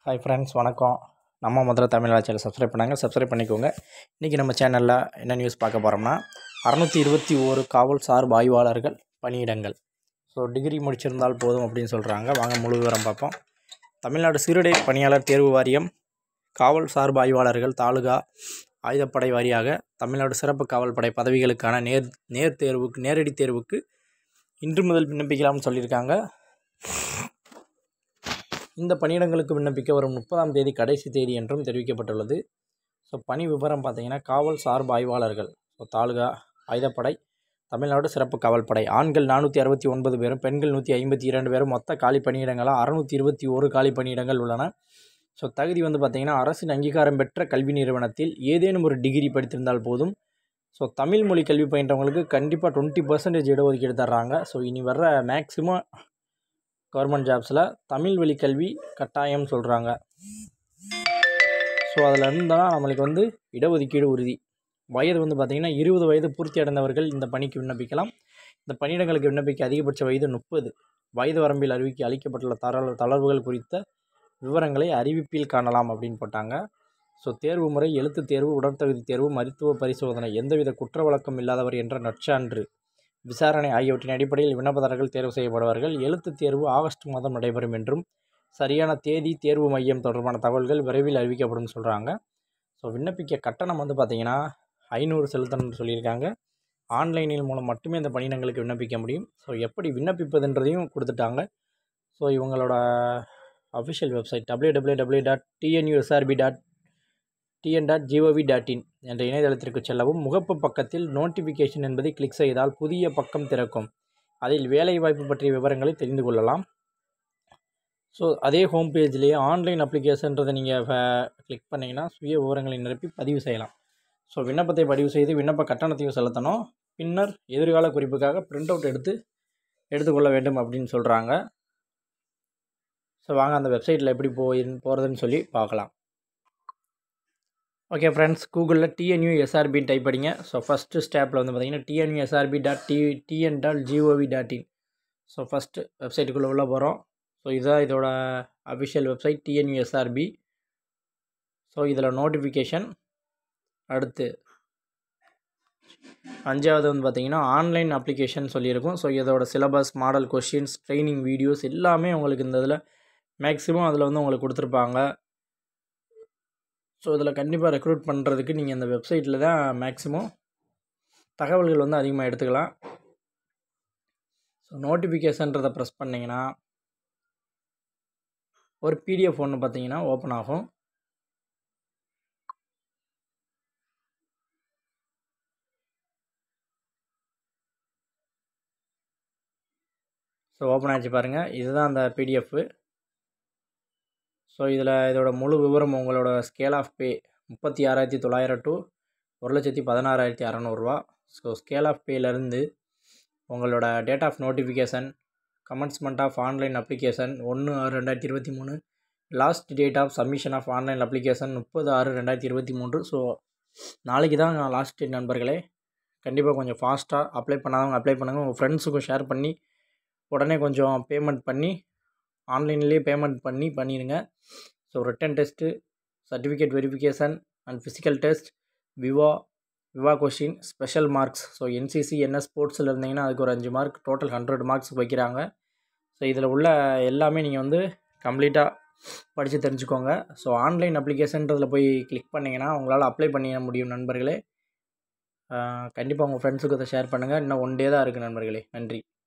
hi friends வணக்கம் நம்ம முதல்ல தமிழ் சேனல் சப்ஸ்கிரைப் பண்ணாங்க சப்ஸ்கிரைப் பண்ணிக்கோங்க இன்றைக்கி நம்ம சேனலில் என்ன நியூஸ் பார்க்க போகிறோம்னா அறநூற்றி இருபத்தி ஓரு காவல் சார்பு ஆய்வாளர்கள் பணியிடங்கள் ஸோ டிகிரி முடிச்சிருந்தால் போதும் அப்படின்னு சொல்கிறாங்க வாங்க முழு விவரம் பார்ப்போம் தமிழ்நாடு சீருடை பணியாளர் தேர்வு வாரியம் காவல் சார்பு ஆய்வாளர்கள் தாலுகா ஆயுதப்படை வாரியாக தமிழ்நாடு சிறப்பு காவல் படை பதவிகளுக்கான நேர் நேர் தேர்வுக்கு நேரடி தேர்வுக்கு இன்று முதல் விண்ணப்பிக்கலாம்னு சொல்லியிருக்காங்க இந்த பணியிடங்களுக்கு விண்ணப்பிக்க வரும் முப்பதாம் தேதி கடைசி தேதி என்றும் தெரிவிக்கப்பட்டுள்ளது ஸோ பணி விவரம் பார்த்தீங்கன்னா காவல் சார்பு ஆய்வாளர்கள் ஸோ தாலுகா ஆயுதப்படை தமிழ்நாடு சிறப்பு காவல் படை ஆண்கள் நானூற்றி அறுபத்தி ஒன்பது பேரும் பெண்கள் நூற்றி ஐம்பத்தி இரண்டு பேரும் மொத்த காலி பணியிடங்களாக அறுநூற்றி இருபத்தி ஒரு காலி பணியிடங்கள் உள்ளன ஸோ தகுதி வந்து பார்த்திங்கன்னா அரசின் அங்கீகாரம் பெற்ற கல்வி நிறுவனத்தில் ஏதேனும் ஒரு டிகிரி படித்திருந்தால் போதும் ஸோ தமிழ் மொழி கல்வி பயின்றவங்களுக்கு கண்டிப்பாக டுவெண்ட்டி பர்சன்டேஜ் இடஒதுக்கீடு தர்றாங்க ஸோ இனி வர்ற மேக்ஸிமம் கவர்மெண்ட் ஜாப்ஸில் தமிழ் வழி கல்வி கட்டாயம் சொல்கிறாங்க ஸோ அதில் இருந்தால் நம்மளுக்கு வந்து இடஒதுக்கீடு உறுதி வயது வந்து பார்த்திங்கன்னா இருபது வயது பூர்த்தி அடைந்தவர்கள் இந்த பணிக்கு விண்ணப்பிக்கலாம் இந்த பணியிடங்களுக்கு விண்ணப்பிக்க அதிகபட்ச வயது முப்பது வயது வரம்பில் அறிவிக்க அளிக்கப்பட்டுள்ள தளர் தளர்வுகள் குறித்த விவரங்களை அறிவிப்பில் காணலாம் அப்படின்னு போட்டாங்க ஸோ தேர்வு முறை எழுத்து தேர்வு உடற்தகுதி தேர்வு மருத்துவ பரிசோதனை எந்தவித குற்ற வழக்கம் இல்லாதவர் என்ற நற்சான்று விசாரணை ஆகியவற்றின் அடிப்படையில் விண்ணப்பதாரர்கள் தேர்வு செய்யப்படுவார்கள் எழுத்துத் தேர்வு ஆகஸ்ட் மாதம் நடைபெறும் என்றும் சரியான தேதி தேர்வு மையம் தொடர்பான தகவல்கள் விரைவில் அறிவிக்கப்படும் சொல்கிறாங்க ஸோ விண்ணப்பிக்க கட்டணம் வந்து பார்த்திங்கன்னா ஐநூறு செலுத்தணும்னு சொல்லியிருக்காங்க ஆன்லைனில் மூலம் மட்டுமே இந்த பணியிடங்களுக்கு விண்ணப்பிக்க முடியும் ஸோ எப்படி விண்ணப்பிப்பதுன்றதையும் கொடுத்துட்டாங்க ஸோ இவங்களோட official website W W W dot TNUSRB dot TN dot GOV dot in என்ற இணையதளத்திற்கு செல்லவும் முகப்பு பக்கத்தில் நோட்டிஃபிகேஷன் என்பதை கிளிக் செய்தால் புதிய பக்கம் திறக்கும் அதில் வேலைவாய்ப்பு பற்றிய விவரங்களை தெரிந்து கொள்ளலாம் ஸோ அதே ஹோம் பேஜ்லேயே ஆன்லைன் அப்ளிகேஷன்றதை நீங்கள் கிளிக் பண்ணிங்கன்னா சுய விவரங்களை நிரப்பி பதிவு செய்யலாம் ஸோ விண்ணப்பத்தை பதிவு செய்து விண்ணப்ப கட்டணத்தையும் செலுத்தணும் பின்னர் எதிர்கால குறிப்புக்காக பிரிண்ட் அவுட் எடுத்து எடுத்துக்கொள்ள வேண்டும் அப்படின்னு சொல்கிறாங்க ஸோ வாங்க அந்த வெப்சைட்டில் எப்படி போய் போகிறதுன்னு சொல்லி பார்க்கலாம் ஓகே ஃப்ரெண்ட்ஸ் கூகுளில் டிஎன்யூ எஸ்ஆர்பின்னு டைப் படிங்க ஸோ ஃபஸ்ட்டு ஸ்டெப்பில் வந்து பார்த்தீங்கன்னா TNU SRB dot T TN dot GOV dot in so first வெப்சைட்டுக்குள்ளே உள்ளே போகிறோம் ஸோ இதுதான் இதோட official website TNU SRB so இதில் நோட்டிஃபிகேஷன் அடுத்து அஞ்சாவது வந்து பார்த்தீங்கன்னா ஆன்லைன் அப்ளிகேஷன் சொல்லியிருக்கும் ஸோ இதோட syllabus model questions training videos எல்லாமே உங்களுக்கு இந்த இதில் மேக்ஸிமம் அதில் வந்து உங்களுக்கு கொடுத்துருப்பாங்க ஸோ இதில் கண்டிப்பாக ரெக்ரூட் பண்ணுறதுக்கு நீங்கள் இந்த வெப்சைட்டில் தான் மேக்ஸிமம் தகவல்கள் வந்து அதிகமாக எடுத்துக்கலாம் ஸோ நோட்டிஃபிகேஷன்றதை ப்ரெஸ் பண்ணிங்கன்னா ஒரு பிடிஎஃப் ஒன்று பார்த்தீங்கன்னா ஓப்பன் ஆகும் ஸோ ஓப்பன் ஆச்சு பாருங்கள் இதுதான் அந்த பிடிஎஃப்பு ஸோ இதில் இதோட முழு விவரம் உங்களோட ஸ்கேல் ஆஃப் பே முப்பத்தி ஆறாயிரத்தி தொள்ளாயிரம் டு ஒரு லட்சத்தி பதினாறாயிரத்தி அறநூறுவா ஸோ ஸ்கேல் ஆஃப் பேலேருந்து உங்களோட date of notification commencement of online application ஒன்று ஆறு ரெண்டாயிரத்தி இருபத்தி மூணு last date of submission of online application முப்பது ஆறு ரெண்டாயிரத்தி இருபத்தி மூன்று ஸோ நாளைக்கு தான் லாஸ்ட் டேட் நண்பர்களே கண்டிப்பாக கொஞ்சம் ஃபாஸ்ட்டாக அப்ளை பண்ணாதவங்க அப்ளை பண்ணுங்கள் உங்கள் ஃப்ரெண்ட்ஸுக்கும் ஷேர் பண்ணி உடனே கொஞ்சம் பேமெண்ட் பண்ணி ஆன்லைன்லேயே பேமெண்ட் பண்ணி பண்ணிடுங்க so written test certificate verification and physical test viva viva question special marks so NCC என்ன ஸ்போர்ட்ஸில் இருந்தீங்கன்னா அதுக்கு ஒரு அஞ்சு மார்க் டோட்டல் ஹண்ட்ரட் மார்க்ஸ் வைக்கிறாங்க ஸோ இதில் உள்ள எல்லாமே நீங்கள் வந்து கம்ப்ளீட்டாக படித்து தெரிஞ்சுக்கோங்க ஸோ ஆன்லைன் அப்ளிகேஷன்றதில் போய் கிளிக் பண்ணிங்கன்னா உங்களால் அப்ளை பண்ணிட முடியும் நண்பர்களே கண்டிப்பாக உங்கள் ஃப்ரெண்ட்ஸுக்கு அதை ஷேர் பண்ணுங்கள் இன்னும் ஒன் டே தான் இருக்குது நண்பர்களே நன்றி